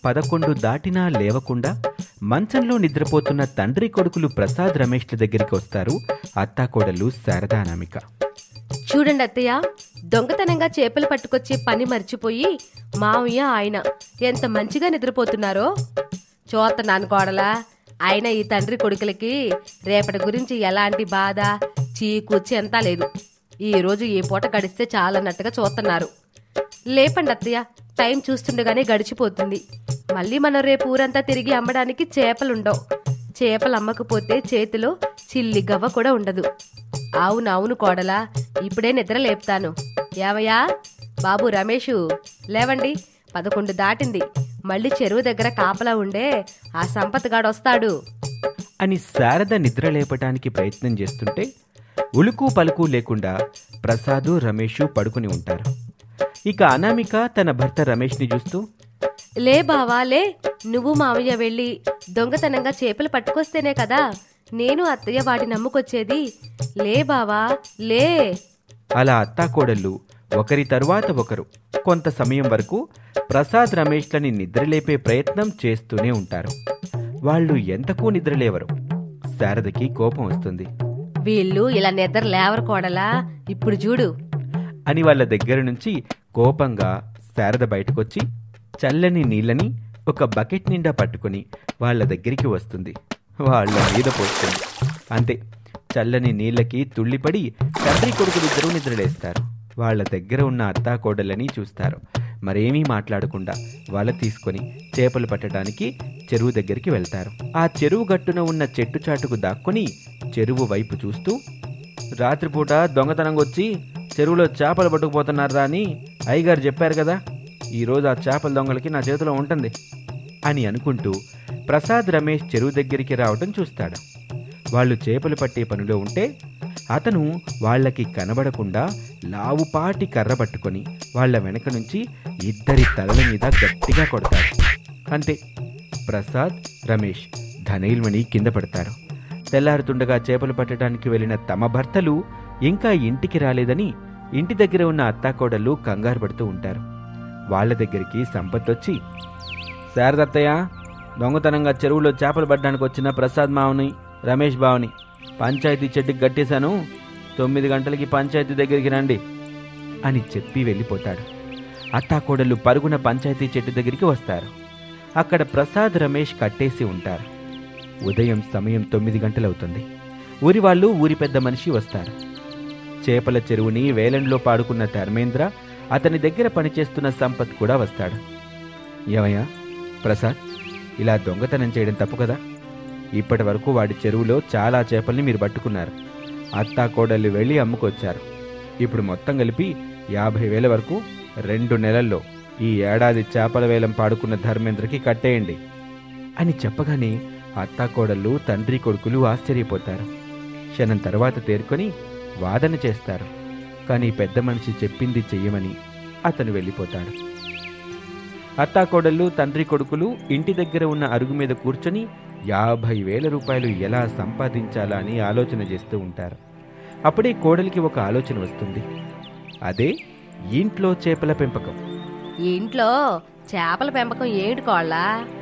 పదకొండు దాటినా లేవకుండా మంచంలో నిద్రపోతున్న తండ్రి కొడుకులు ప్రసాద్ రమేష్ల దగ్గరికి వస్తారు అత్తాకోడలు శారదా అనామిక చూడండి అత్తయ్య దొంగతనంగా చేపలు పట్టుకొచ్చే పని మర్చిపోయి మావయ్య ఆయన ఎంత మంచిగా నిద్రపోతున్నారో చూస్తున్నాను కోడలా ఆయన ఈ తండ్రి కొడుకులకి రేపటి గురించి ఎలాంటి బాధ చీకు చెంతా లేదు ఈ రోజు ఈ పూట గడిస్తే చాలన్నట్టుగా చూస్తున్నారు లేపండి అత్తయ్య టైం చూస్తుండగానే గడిచిపోతుంది మళ్ళీ మనం రేపు ఊరంతా తిరిగి అమ్మడానికి చేపలుండవు చేపలు అమ్మకపోతే చేతిలో చిల్లి గవ్వ కూడా ఉండదు అవునవును కోడలా ఇప్పుడే నిద్ర లేపుతాను ఏవయ్యా బాబు రమేషు లేవండి పదకొండు దాటింది మళ్ళీ చెరువు దగ్గర కాపలా ఉండే ఆ సంపత్ గాడొస్తాడు అని శారద నిద్ర లేపటానికి ప్రయత్నం చేస్తుంటే ఉలుకు పలుకు లేకుండా ప్రసాదు రమేషు పడుకుని ఉంటారు ఇక అనామిక తన భర్త రమేష్ని చూస్తూ లే బావా లే నువ్వు మావయ్య వెళ్ళి దొంగతనంగా చేపలు పట్టుకొస్తేనే కదా నేను అత్తయ్య వాటి నమ్ముకొచ్చేది లే బావా లే అలా అత్తాకోడళ్ళు ఒకరి తరువాత ఒకరు కొంత సమయం వరకు ప్రసాద్ రమేష్లని నిద్రలేపే ప్రయత్నం చేస్తూనే ఉంటారు వాళ్ళు ఎంతకు నిద్రలేవరు శారదకి కోపం వస్తుంది వీళ్ళు ఇలా నిద్ర లేవరు కోడలా ఇప్పుడు చూడు అని వాళ్ళ దగ్గర నుంచి కోపంగా శారద బయటకొచ్చి చల్లని నీళ్ళని ఒక బకెట్ నిండా పట్టుకొని వాళ్ళ దగ్గరికి వస్తుంది వాళ్ళ మీద పోస్తుంది అంతే చల్లని నీళ్ళకి తుళ్ళిపడి తండ్రి కొడుకులిద్దరూ నిద్రలేస్తారు వాళ్ళ దగ్గర ఉన్న అత్తాకోడలని చూస్తారు మరేమీ మాట్లాడకుండా వల తీసుకొని చేపలు పట్టడానికి చెరువు దగ్గరికి వెళ్తారు ఆ చెరువు గట్టున ఉన్న చెట్టు చాటుకు దాక్కొని చెరువు వైపు చూస్తూ రాత్రిపూట దొంగతనంగా వచ్చి చెరువులో చేపలు పట్టుకుపోతున్నారా అని అయ్యగారు చెప్పారు కదా ఈరోజు ఆ చేపల దొంగలకి నా చేతిలో ఉంటుంది అని అనుకుంటూ ప్రసాద్ రమేష్ చెరువు దగ్గరికి రావటం చూస్తాడు వాళ్ళు చేపలు పట్టే పనిలో ఉంటే అతను వాళ్ళకి కనబడకుండా లావుపాటి కర్ర పట్టుకొని వాళ్ళ వెనక నుంచి ఇద్దరి తలల మీద గట్టిగా కొడతాడు అంతే ప్రసాద్ రమేష్ ధనైల్మణి కింద పడతారు తెల్లారుతుండగా చేపలు పట్టడానికి వెళ్ళిన తమ భర్తలు ఇంకా ఇంటికి రాలేదని ఇంటి దగ్గర ఉన్న అత్తాకోడళ్ళు కంగారు పడుతూ ఉంటారు వాళ్ళ దగ్గరికి సంపత్ వచ్చి శారదత్తయ్య దొంగతనంగా చెరువులో చేపలు పట్టడానికి వచ్చిన ప్రసాద్ మావని రమేష్ బావని పంచాయతీ చెట్టుకి కట్టేశాను తొమ్మిది గంటలకి పంచాయతీ దగ్గరికి రండి అని చెప్పి వెళ్ళిపోతాడు అత్తాకోడళ్ళు పరుగున పంచాయతీ చెట్టు దగ్గరికి వస్తారు అక్కడ ప్రసాద్ రమేష్ కట్టేసి ఉంటారు ఉదయం సమయం తొమ్మిది గంటలవుతుంది ఊరి వాళ్ళు ఊరి పెద్ద మనిషి వస్తారు చేపల చెరువుని వేలంలో పాడుకున్న ధర్మేంద్ర అతని దగ్గర పనిచేస్తున్న సంపత్ కూడా వస్తాడు ఏమయ్యా ప్రసాద్ ఇలా దొంగతనం చేయడం తప్పు కదా ఇప్పటి వరకు వాడి చెరువులో చాలా చేపల్ని మీరు పట్టుకున్నారు అత్తా కోడళ్ళు వెళ్ళి అమ్ముకొచ్చారు ఇప్పుడు మొత్తం కలిపి యాభై వేల వరకు రెండు నెలల్లో ఈ ఏడాది చేపల వేలం పాడుకున్న ధర్మేంద్రకి కట్టేయండి అని చెప్పగానే అత్తాకోడళ్ళు తండ్రి కొడుకులు ఆశ్చర్యపోతారు క్షణం తర్వాత తేరుకొని వాదన చేస్తారు కానీ పెద్ద మనిషి చెప్పింది చెయ్యమని అతను వెళ్ళిపోతాడు అత్తాకోడళ్ళు తండ్రి కొడుకులు ఇంటి దగ్గర ఉన్న అరుగు మీద కూర్చొని యాభై వేల రూపాయలు ఎలా సంపాదించాలా అని ఆలోచన చేస్తూ ఉంటారు అప్పుడే కోడలికి ఒక ఆలోచన వస్తుంది అదే ఇంట్లో చేపల పెంపకం ఈ ఇంట్లో చేపల పెంపకం ఏమిటి కోళ్ళ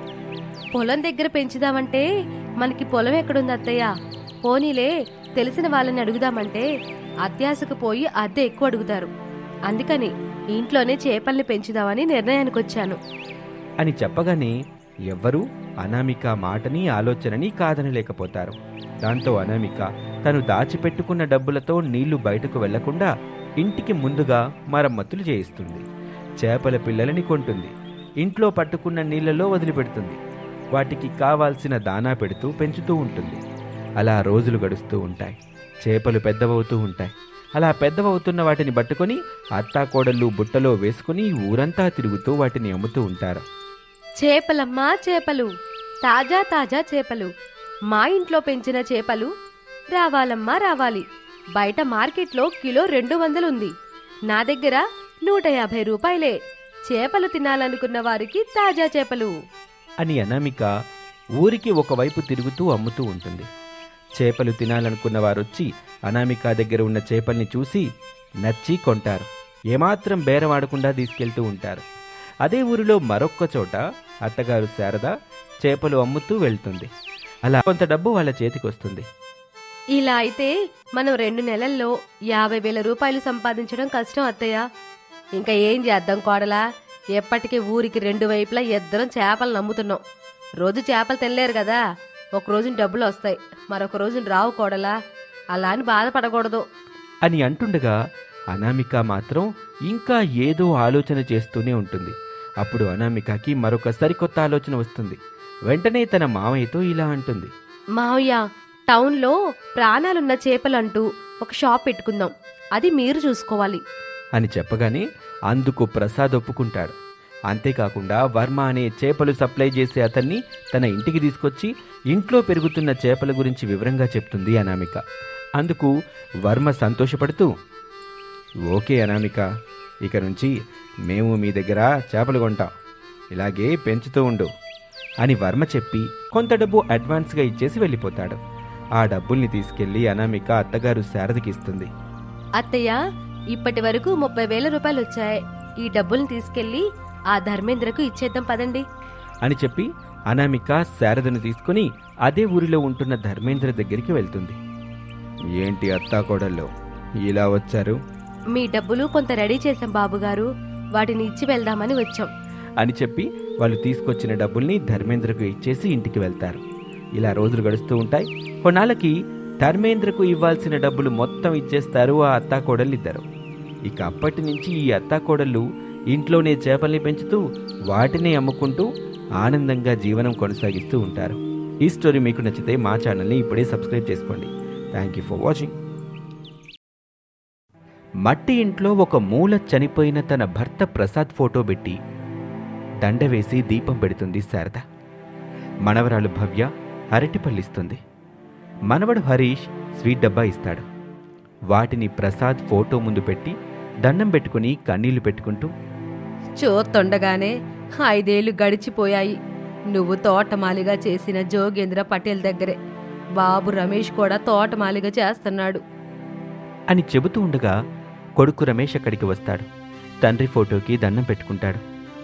పొలం దగ్గర పెంచుదామంటే మనకి పొలం ఎక్కడుంది అత్తయ్య పోనీలే తెలిసిన వాళ్ళని అడుగుదామంటే అత్యాశకు పోయి అద్దె ఎక్కువ అడుగుతారు అందుకని ఇంట్లోనే చేపల్ని పెంచుదామని నిర్ణయానికి వచ్చాను అని చెప్పగానే ఎవ్వరూ అనామిక మాటని ఆలోచనని కాదనలేకపోతారు దాంతో అనామిక తను దాచిపెట్టుకున్న డబ్బులతో నీళ్లు బయటకు వెళ్లకుండా ఇంటికి ముందుగా మరమ్మతులు చేయిస్తుంది చేపల పిల్లలని కొంటుంది ఇంట్లో పట్టుకున్న నీళ్లలో వదిలిపెడుతుంది వాటికి కావాల్సిన దానా పెడుతూ పెంచుతూ ఉంటుంది అలా రోజులు గడుస్తూ ఉంటాయి చేపలు పెద్దవవుతూ ఉంటాయి అలా పెద్దవవుతున్న వాటిని పట్టుకొని అత్తాకోడళ్ళు బుట్టలో వేసుకుని ఊరంతా తిరుగుతూ వాటిని అమ్ముతూ ఉంటారు చేపలమ్మా చేపలు తాజా తాజా చేపలు మా ఇంట్లో పెంచిన చేపలు రావాలమ్మా రావాలి బయట మార్కెట్లో కిలో రెండు వందలుంది నా దగ్గర నూట యాభై రూపాయలే చేపలు తినాలనుకున్న వారికి తాజా చేపలు అని అనామిక ఊరికి ఒకవైపు తిరుగుతూ అమ్ముతూ ఉంటుంది చేపలు తినాలనుకున్న వారొచ్చి అనామిక దగ్గర ఉన్న చేపల్ని చూసి నచ్చి కొంటారు ఏమాత్రం బేరమాడకుండా తీసుకెళ్తూ ఉంటారు అదే ఊరిలో మరొక్క చోట అత్తగారు శారద చేపలు అమ్ముతూ వెళ్తుంది అలా కొంత డబ్బు వాళ్ళ చేతికి వస్తుంది ఇలా అయితే మనం రెండు నెలల్లో యాభై వేల రూపాయలు సంపాదించడం కష్టం అత్తయ్య ఇంకా ఏం చేద్దాం కోడలా ఎప్పటికీ ఊరికి రెండు వైపులా ఇద్దరం చేపలు నమ్ముతున్నాం రోజు చేపలు తినలేరు కదా ఒక రోజు డబ్బులు వస్తాయి మరొక రోజు రావు కోడలా అలా అని బాధపడకూడదు అని అంటుండగా అనామిక మాత్రం ఇంకా ఏదో ఆలోచన చేస్తూనే ఉంటుంది అప్పుడు అనామికకి మరొక సరికొత్త ఆలోచన వస్తుంది వెంటనే తన మామయ్యతో ఇలా అంటుంది మావయ్య టౌన్లో ప్రాణాలున్న చేపలంటూ ఒక షాప్ పెట్టుకుందాం అది మీరు చూసుకోవాలి అని చెప్పగానే అందుకు ప్రసాద్ ఒప్పుకుంటాడు అంతేకాకుండా వర్మ అనే చేపలు సప్లై చేసే అతన్ని తన ఇంటికి తీసుకొచ్చి ఇంట్లో పెరుగుతున్న చేపల గురించి వివరంగా చెప్తుంది అనామిక అందుకు వర్మ సంతోషపడుతూ ఓకే అనామిక ఇక నుంచి మేము మీ దగ్గర చేపలు కొంటాం ఇలాగే పెంచుతూ ఉండు అని వర్మ చెప్పి కొంత డబ్బు అడ్వాన్స్గా ఇచ్చేసి వెళ్ళిపోతాడు ఆ డబ్బుల్ని తీసుకెళ్లి అనామిక అత్తగారు శారదకి ఇస్తుంది అత్తయ్య ఇప్పటి వరకు ముప్పై వేల రూపాయలు వచ్చాయి ఈ డబ్బుల్ని తీసుకెళ్లి ఆ ధర్మేంద్రకు ఇచ్చేద్దాం పదండి అని చెప్పి అనామిక శారదను తీసుకుని అదే ఊరిలో ఉంటున్న ధర్మేంద్ర దగ్గరికి వెళ్తుంది ఏంటి అత్తాకోడల్లో ఇలా వచ్చారు మీ డబ్బులు కొంత రెడీ చేశాం బాబుగారు వాటిని ఇచ్చి వెళ్దామని వచ్చాం అని చెప్పి వాళ్ళు తీసుకొచ్చిన డబ్బుల్ని ధర్మేంద్రకు ఇచ్చేసి ఇంటికి వెళ్తారు ఇలా రోజులు గడుస్తూ ఉంటాయి కొన్నాళ్ళకి ధర్మేంద్రకు ఇవ్వాల్సిన డబ్బులు మొత్తం ఇచ్చేస్తారు ఆ అత్తాకోడళ్ళిద్దరు ఇక అప్పటి నుంచి ఈ అత్తాకోడళ్ళు ఇంట్లోనే చేపల్ని పెంచుతూ వాటినే అమ్ముకుంటూ ఆనందంగా జీవనం కొనసాగిస్తూ ఉంటారు ఈ స్టోరీ మీకు నచ్చితే మా ఛానల్ని ఇప్పుడే సబ్స్క్రైబ్ చేసుకోండి థ్యాంక్ యూ ఫర్ వాచింగ్ మట్టి ఇంట్లో ఒక మూల చనిపోయిన తన భర్త ప్రసాద్ ఫోటో పెట్టి దండ వేసి దీపం పెడుతుంది శారద మనవరాలు భవ్య అరటిపల్లిస్తుంది మనవడు హరీష్ స్వీట్ డబ్బా ఇస్తాడు వాటిని ప్రసాద్ ఫోటో ముందు పెట్టి దండం పెట్టుకుని కన్నీళ్లు పెట్టుకుంటూ చూస్తుండగానే ఐదేళ్లు గడిచిపోయాయి నువ్వు తోటమాలిగా చేసిన జోగేంద్ర పటేల్ దగ్గరే బాబు రమేష్ కూడా తోటమాలిగా చేస్తున్నాడు అని చెబుతూ ఉండగా కొడుకు రమేష్ అక్కడికి వస్తాడు తండ్రి ఫోటోకి దండం పెట్టుకుంటాడు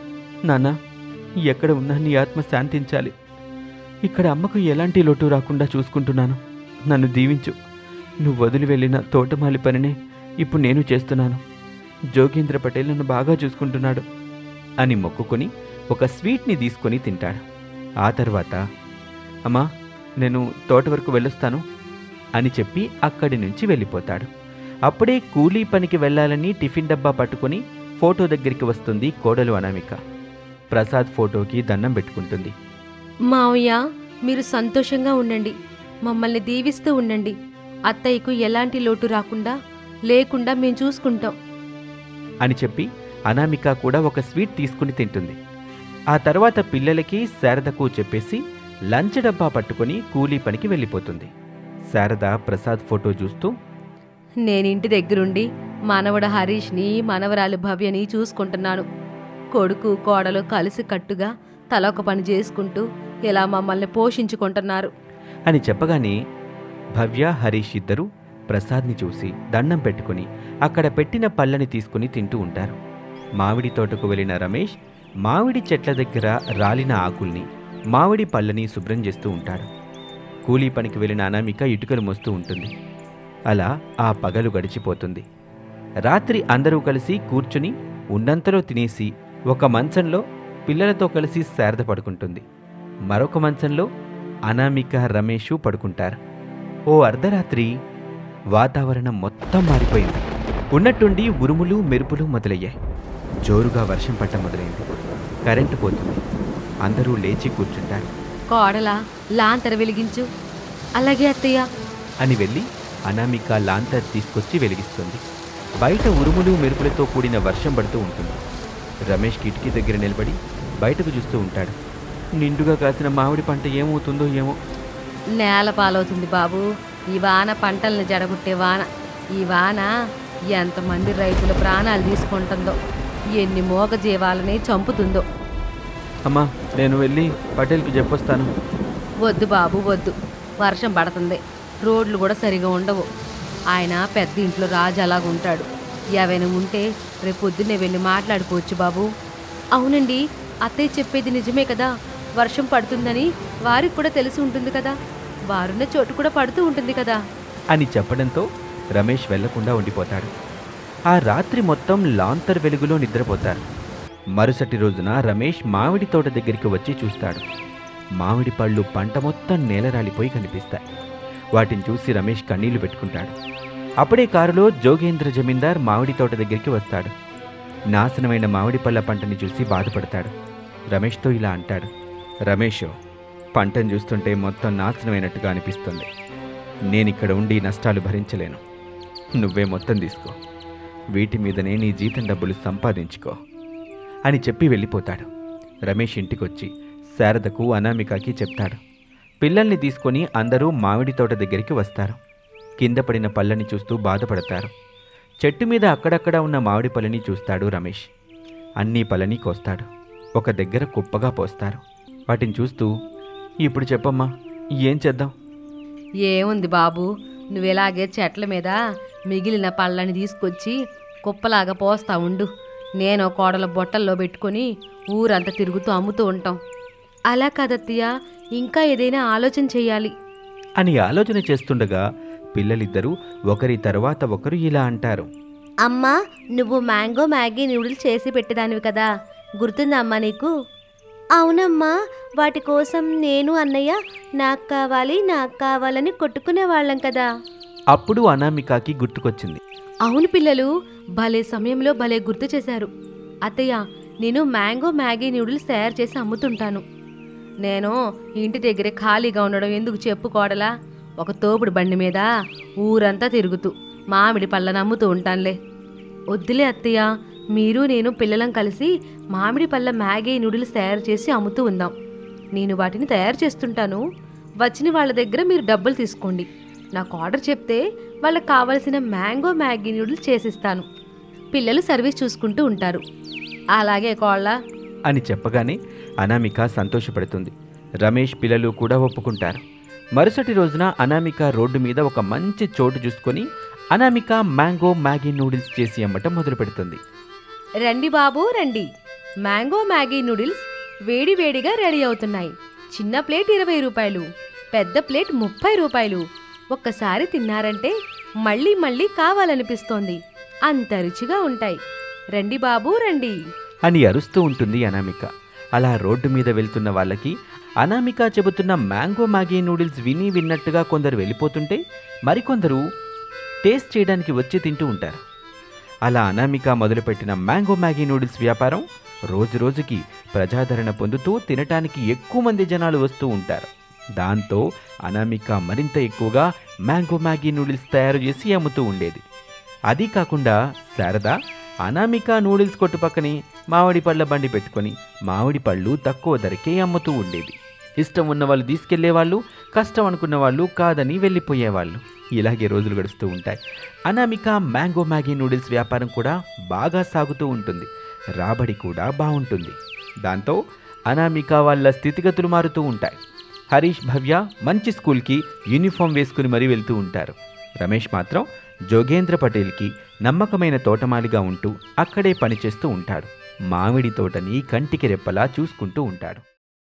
నాన్న ఎక్కడ ఉన్నా నీ ఆత్మ శాంతించాలి ఇక్కడ అమ్మకు ఎలాంటి లోటు రాకుండా చూసుకుంటున్నాను నన్ను దీవించు నువ్వు వదిలి వెళ్ళిన తోటమాలి పనినే ఇప్పుడు నేను చేస్తున్నాను జోగేంద్ర పటేల్ నన్ను బాగా చూసుకుంటున్నాడు అని మొక్కుకొని ఒక స్వీట్ని తీసుకొని తింటాడు ఆ తర్వాత అమ్మా నేను తోట వరకు వెళ్ళొస్తాను అని చెప్పి అక్కడి నుంచి వెళ్ళిపోతాడు అప్పుడే కూలీ పనికి వెళ్ళాలని టిఫిన్ డబ్బా పట్టుకొని ఫోటో దగ్గరికి వస్తుంది కోడలు అనామిక ప్రసాద్ ఫోటోకి దండం పెట్టుకుంటుంది మావయ్య మీరు సంతోషంగా ఉండండి మమ్మల్ని దీవిస్తూ ఉండండి అత్తయ్యకు ఎలాంటి లోటు రాకుండా లేకుండా మేము చూసుకుంటాం అని చెప్పి అనామిక కూడా ఒక స్వీట్ తీసుకుని తింటుంది ఆ తర్వాత పిల్లలకి శారదకు చెప్పేసి లంచ్ డబ్బా పట్టుకొని కూలీ పనికి వెళ్ళిపోతుంది శారద ప్రసాద్ ఫోటో చూస్తూ నేనింటి దగ్గరుండి మనవడు హరీష్ని మనవరాలు భవ్యని చూసుకుంటున్నాను కొడుకు కోడలు కలిసి కట్టుగా తలొక పని చేసుకుంటూ ఇలా మమ్మల్ని పోషించుకుంటున్నారు అని చెప్పగానే భవ్య హరీష్ ఇద్దరు ప్రసాద్ని చూసి దండం పెట్టుకుని అక్కడ పెట్టిన పళ్ళని తీసుకుని తింటూ ఉంటారు మామిడి తోటకు వెళ్ళిన రమేష్ మామిడి చెట్ల దగ్గర రాలిన ఆకుల్ని మామిడి పళ్ళని శుభ్రం చేస్తూ ఉంటాడు కూలీ పనికి వెళ్ళిన అనామిక ఇటుకలు మోస్తూ ఉంటుంది అలా ఆ పగలు గడిచిపోతుంది రాత్రి అందరూ కలిసి కూర్చుని ఉన్నంతలో తినేసి ఒక మంచంలో పిల్లలతో కలిసి శారద పడుకుంటుంది మరొక మంచంలో అనామిక రమేషు పడుకుంటారు ఓ అర్ధరాత్రి వాతావరణం మొత్తం మారిపోయింది ఉన్నట్టుండి ఉరుములు మెరుపులు మొదలయ్యాయి జోరుగా వర్షం పట్ట మొదలైంది కరెంటు పోతుంది అందరూ లేచి కూర్చుంటారు కోడలా లాంతర వెలిగించు అలాగే అత్తయ్య అని వెళ్ళి అనామిక లాంతర్ తీసుకొచ్చి వెలిగిస్తుంది బయట ఉరుములు మెరుపులతో కూడిన వర్షం పడుతూ ఉంటుంది రమేష్ కిటికీ దగ్గర నిలబడి బయటకు చూస్తూ ఉంటాడు నిండుగా కాసిన మామిడి పంట ఏమవుతుందో ఏమో నేల పాలవుతుంది బాబు ఈ వాన పంటల్ని జడగొట్టే వాన ఈ వాన ఎంతమంది రైతుల ప్రాణాలు తీసుకుంటుందో ఎన్ని మోగ జీవాలని చంపుతుందో అమ్మా నేను వెళ్ళి పటేల్కి చెప్పొస్తాను వద్దు బాబు వద్దు వర్షం పడుతుంది రోడ్లు కూడా సరిగా ఉండవు ఆయన పెద్ద ఇంట్లో రాజు అలాగుంటాడు ఏవైనా ఉంటే రేపు పొద్దున్నే వెళ్ళి మాట్లాడుకోవచ్చు బాబు అవునండి అత్తయ్య చెప్పేది నిజమే కదా వర్షం పడుతుందని వారికి కూడా తెలిసి ఉంటుంది కదా వారున్న చోటు కూడా పడుతూ ఉంటుంది కదా అని చెప్పడంతో రమేష్ వెళ్లకుండా ఉండిపోతాడు ఆ రాత్రి మొత్తం లాంతర్ వెలుగులో నిద్రపోతారు మరుసటి రోజున రమేష్ మామిడి తోట దగ్గరికి వచ్చి చూస్తాడు మామిడి పళ్ళు పంట మొత్తం నేలరాలిపోయి కనిపిస్తాయి వాటిని చూసి రమేష్ కన్నీళ్లు పెట్టుకుంటాడు అప్పుడే కారులో జోగేంద్ర జమీందార్ మామిడి తోట దగ్గరికి వస్తాడు నాశనమైన మామిడి పళ్ళ పంటని చూసి బాధపడతాడు రమేష్తో ఇలా అంటాడు రమేష్ పంటను చూస్తుంటే మొత్తం నాశనమైనట్టుగా అనిపిస్తుంది నేనిక్కడ ఉండి ఈ నష్టాలు భరించలేను నువ్వే మొత్తం తీసుకో వీటి మీదనే నీ జీతం డబ్బులు సంపాదించుకో అని చెప్పి వెళ్ళిపోతాడు రమేష్ ఇంటికొచ్చి శారదకు అనామికకి చెప్తాడు పిల్లల్ని తీసుకొని అందరూ మామిడి తోట దగ్గరికి వస్తారు కింద పడిన పళ్ళని చూస్తూ బాధపడతారు చెట్టు మీద అక్కడక్కడ ఉన్న మామిడి పళ్ళని చూస్తాడు రమేష్ అన్నీ పళ్ళని కోస్తాడు ఒక దగ్గర కుప్పగా పోస్తారు వాటిని చూస్తూ ఇప్పుడు చెప్పమ్మా ఏం చేద్దాం ఏముంది బాబు నువ్వెలాగే చెట్ల మీద మిగిలిన పళ్ళని తీసుకొచ్చి కుప్పలాగా పోస్తా ఉండు నేను కోడల బొట్టల్లో పెట్టుకొని ఊరంతా తిరుగుతూ అమ్ముతూ ఉంటాం అలా కాదత్తయ్య ఇంకా ఏదైనా ఆలోచన చెయ్యాలి అని ఆలోచన చేస్తుండగా పిల్లలిద్దరూ ఒకరి తర్వాత ఒకరు ఇలా అంటారు అమ్మా నువ్వు మ్యాంగో మ్యాగీ నూడిల్స్ చేసి పెట్టేదానివి కదా గుర్తుందా అమ్మా నీకు అవునమ్మా వాటి కోసం నేను అన్నయ్య నాకు కావాలి నాకు కావాలని కొట్టుకునే వాళ్ళం కదా అప్పుడు అనామికకి గుర్తుకొచ్చింది అవును పిల్లలు భలే సమయంలో భలే గుర్తు చేశారు అత్తయ్య నేను మ్యాంగో మ్యాగీ నూడిల్స్ తయారు చేసి అమ్ముతుంటాను నేను ఇంటి దగ్గరే ఖాళీగా ఉండడం ఎందుకు చెప్పుకోడలా ఒక తోపుడు బండి మీద ఊరంతా తిరుగుతూ మామిడి పళ్ళను అమ్ముతూ ఉంటానులే వద్దులే అత్తయ్య మీరు నేను పిల్లలం కలిసి మామిడి పళ్ళ మ్యాగీ నూడిల్స్ తయారు చేసి అమ్ముతూ ఉందాం నేను వాటిని తయారు చేస్తుంటాను వచ్చిన వాళ్ళ దగ్గర మీరు డబ్బులు తీసుకోండి నాకు ఆర్డర్ చెప్తే వాళ్ళకి కావలసిన మ్యాంగో మ్యాగీ నూడిల్స్ చేసిస్తాను పిల్లలు సర్వీస్ చూసుకుంటూ ఉంటారు అలాగే కోళ్ళ అని చెప్పగానే అనామిక సంతోషపడుతుంది రమేష్ పిల్లలు కూడా ఒప్పుకుంటారు మరుసటి రోజున అనామిక రోడ్డు మీద ఒక మంచి చోటు చూసుకొని అనామిక మ్యాంగో మ్యాగీ నూడిల్స్ చేసి అమ్మటం మొదలు పెడుతుంది రండి బాబు రండి మ్యాంగో మ్యాగీ నూడిల్స్ వేడి వేడిగా రెడీ అవుతున్నాయి చిన్న ప్లేట్ ఇరవై రూపాయలు పెద్ద ప్లేట్ ముప్పై రూపాయలు ఒక్కసారి తిన్నారంటే మళ్ళీ మళ్ళీ కావాలనిపిస్తోంది అంత రుచిగా ఉంటాయి రండి బాబు రండి అని అరుస్తూ ఉంటుంది అనామిక అలా రోడ్డు మీద వెళ్తున్న వాళ్ళకి అనామిక చెబుతున్న మ్యాంగో మ్యాగీ నూడిల్స్ విని విన్నట్టుగా కొందరు వెళ్ళిపోతుంటే మరికొందరు టేస్ట్ చేయడానికి వచ్చి తింటూ ఉంటారు అలా అనామిక మొదలుపెట్టిన మ్యాంగో మ్యాగీ నూడిల్స్ వ్యాపారం రోజు రోజుకి ప్రజాదరణ పొందుతూ తినటానికి ఎక్కువ మంది జనాలు వస్తూ ఉంటారు దాంతో అనామిక మరింత ఎక్కువగా మ్యాంగో మ్యాగీ నూడిల్స్ తయారు చేసి అమ్ముతూ ఉండేది అది కాకుండా శారద అనామిక నూడిల్స్ కొట్టు పక్కనే మామిడి పళ్ళ బండి పెట్టుకొని మామిడి పళ్ళు తక్కువ ధరకే అమ్ముతూ ఉండేది ఇష్టం ఉన్న వాళ్ళు తీసుకెళ్లేవాళ్ళు కష్టం అనుకున్న వాళ్ళు కాదని వెళ్ళిపోయేవాళ్ళు ఇలాగే రోజులు గడుస్తూ ఉంటాయి అనామిక మ్యాంగో మ్యాగీ నూడిల్స్ వ్యాపారం కూడా బాగా సాగుతూ ఉంటుంది రాబడి కూడా బాగుంటుంది దాంతో అనామిక వాళ్ళ స్థితిగతులు మారుతూ ఉంటాయి హరీష్ భవ్య మంచి స్కూల్కి యూనిఫామ్ వేసుకుని మరీ వెళ్తూ ఉంటారు రమేష్ మాత్రం జోగేంద్ర పటేల్కి నమ్మకమైన తోటమాలిగా ఉంటూ అక్కడే పనిచేస్తూ ఉంటాడు మామిడి తోటని కంటికి రెప్పలా చూసుకుంటూ ఉంటాడు